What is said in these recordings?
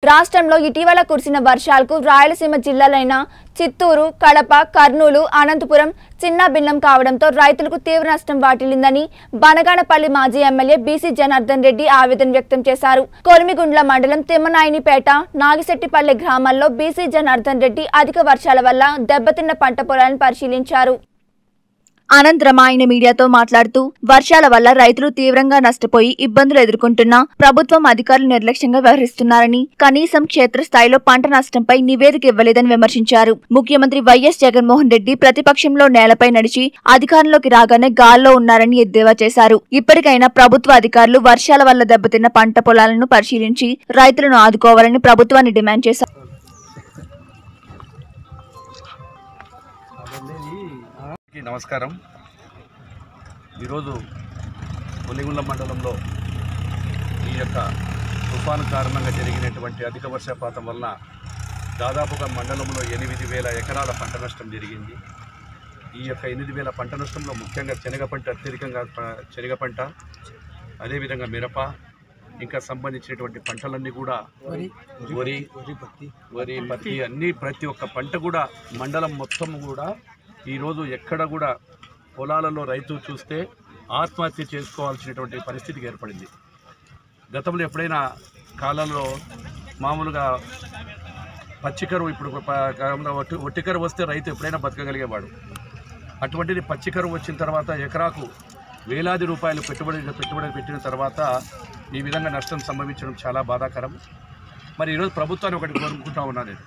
రాష్ట్రంలో ఇటీవల కురిసిన వర్షాలకు రాయలసీమ జిల్లాలైన చిత్తూరు కడప కర్నూలు అనంతపురం చిన్నభిన్నం కావడంతో రైతులకు తీవ్ర నష్టం వాటిల్లిందని బనగానపల్లి మాజీ ఎమ్మెల్యే బీసీ జనార్దన్ రెడ్డి ఆవేదన వ్యక్తం చేశారు కొరిమిగుండ్ల మండలం తిమ్మనాయనిపేట నాగిశెట్టిపల్లె గ్రామాల్లో బీసీ జనార్దన్ రెడ్డి అధిక వర్షాల వల్ల దెబ్బతిన్న పంట పొలాలను పరిశీలించారు అనంతరం ఆయన మీడియాతో మాట్లాడుతూ వర్షాల వల్ల రైతులు తీవ్రంగా నష్టపోయి ఇబ్బందులు ఎదుర్కొంటున్నా ప్రభుత్వం అధికారులు నిర్లక్ష్యంగా వ్యవహరిస్తున్నారని కనీసం క్షేత్రస్థాయిలో పంట నష్టంపై నివేదిక ఇవ్వలేదని విమర్శించారు ముఖ్యమంత్రి వైఎస్ జగన్మోహన్ రెడ్డి ప్రతిపక్షంలో నేలపై నడిచి అధికారంలోకి రాగానే గాల్లో ఉన్నారని ఎద్దేవా చేశారు ఇప్పటికైనా ప్రభుత్వ అధికారులు వర్షాల వల్ల దెబ్బతిన్న పంట పొలాలను పరిశీలించి రైతులను ఆదుకోవాలని ప్రభుత్వాన్ని డిమాండ్ చేశారు అందరికీ నమస్కారం ఈరోజు కొలిగుండ్ల మండలంలో ఈ యొక్క తుఫాను కారణంగా జరిగినటువంటి అధిక వర్షపాతం వలన దాదాపుగా మండలంలో ఎనిమిది వేల ఎకరాల పంట నష్టం జరిగింది ఈ యొక్క ఎనిమిది వేల పంట నష్టంలో ముఖ్యంగా శనగ పంట అత్యధికంగా ప- శనగ పంట అదేవిధంగా మిరప ఇంకా సంబంధించినటువంటి పంటలన్నీ కూడా వరి వరి పత్తి అన్ని ప్రతి ఒక్క పంట కూడా మండలం మొత్తం కూడా ఈరోజు ఎక్కడ కూడా పొలాలలో రైతు చూస్తే ఆత్మహత్య చేసుకోవాల్సినటువంటి పరిస్థితికి ఏర్పడింది గతంలో ఎప్పుడైనా కాలంలో మామూలుగా పచ్చికరువు ఇప్పుడు ప- కాలంలో ఒట్టి ఒట్టికరువు వస్తే రైతు ఎప్పుడైనా బతకగలిగేవాడు అటువంటిది పచ్చికరువు వచ్చిన తర్వాత ఎకరాకు వేలాది రూపాయలు పెట్టుబడి పెట్టుబడి పెట్టిన తర్వాత ఈ విధంగా నష్టం సంభవించడం చాలా బాధాకరం మరి ఈరోజు ప్రభుత్వాన్ని ఒకటి కోరుకుంటా ఉన్నా నేను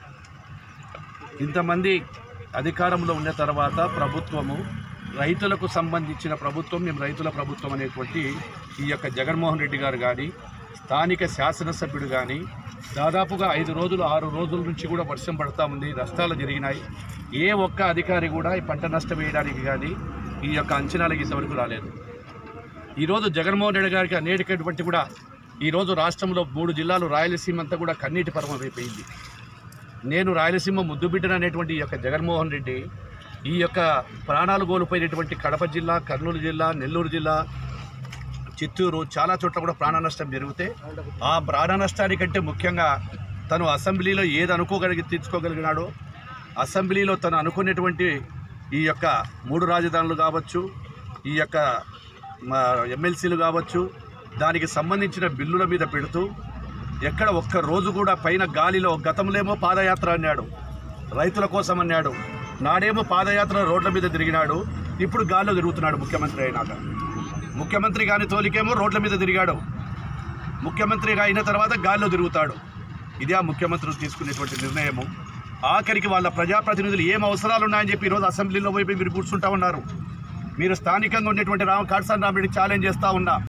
ఇంతమంది అధికారంలో ఉన్న తర్వాత ప్రభుత్వము రైతులకు సంబంధించిన ప్రభుత్వం మేము రైతుల ప్రభుత్వం అనేటువంటి ఈ యొక్క జగన్మోహన్ రెడ్డి గారు కానీ స్థానిక శాసనసభ్యుడు కానీ దాదాపుగా ఐదు రోజులు ఆరు రోజుల నుంచి కూడా వర్షం పడతా ఉంది నష్టాలు జరిగినాయి ఏ ఒక్క అధికారి కూడా ఈ పంట నష్టం వేయడానికి కానీ ఈ యొక్క అంచనాలకు ఇంతవరకు రాలేదు ఈరోజు జగన్మోహన్ రెడ్డి గారికి అనేటటువంటి కూడా ఈరోజు రాష్ట్రంలో మూడు జిల్లాలు రాయలసీమ అంతా కూడా కన్నీటి పర్వం అయిపోయింది నేను రాయలసీమ ముద్దుబిడ్డను అనేటువంటి ఈ యొక్క జగన్మోహన్ రెడ్డి ఈ యొక్క ప్రాణాలు కోల్పోయినటువంటి కడప జిల్లా కర్నూలు జిల్లా నెల్లూరు జిల్లా చిత్తూరు చాలా చోట్ల కూడా ప్రాణ నష్టం జరిగితే ఆ ప్రాణ నష్టానికంటే ముఖ్యంగా తను అసెంబ్లీలో ఏది అనుకోగలిగి తీర్చుకోగలిగినాడో అసెంబ్లీలో తను అనుకునేటువంటి ఈ యొక్క మూడు రాజధానులు కావచ్చు ఈ యొక్క మా ఎమ్మెల్సీలు కావచ్చు దానికి సంబంధించిన బిల్లుల మీద పెడుతూ ఎక్కడ ఒక్క రోజు కూడా పైన గాలిలో గతంలేమో పాదయాత్ర అన్నాడు రైతుల కోసం అన్నాడు నాడేమో పాదయాత్ర రోడ్ల మీద తిరిగినాడు ఇప్పుడు గాల్లో తిరుగుతున్నాడు ముఖ్యమంత్రి అయినాక ముఖ్యమంత్రి కాని తోలికేమో రోడ్ల మీద తిరిగాడు ముఖ్యమంత్రిగా అయిన తర్వాత గాల్లో తిరుగుతాడు ఇదే ఆ ముఖ్యమంత్రులు తీసుకునేటువంటి నిర్ణయము ఆఖరికి వాళ్ళ ప్రజాప్రతినిధులు ఏం అవసరాలు ఉన్నాయని చెప్పి ఈరోజు అసెంబ్లీలో పోయి మీరు కూర్చుంటా ఉన్నారు మీరు స్థానికంగా ఉండేటువంటి రామ కాడసాని రామరెడ్డి ఛాలెంజ్ చేస్తూ ఉన్నా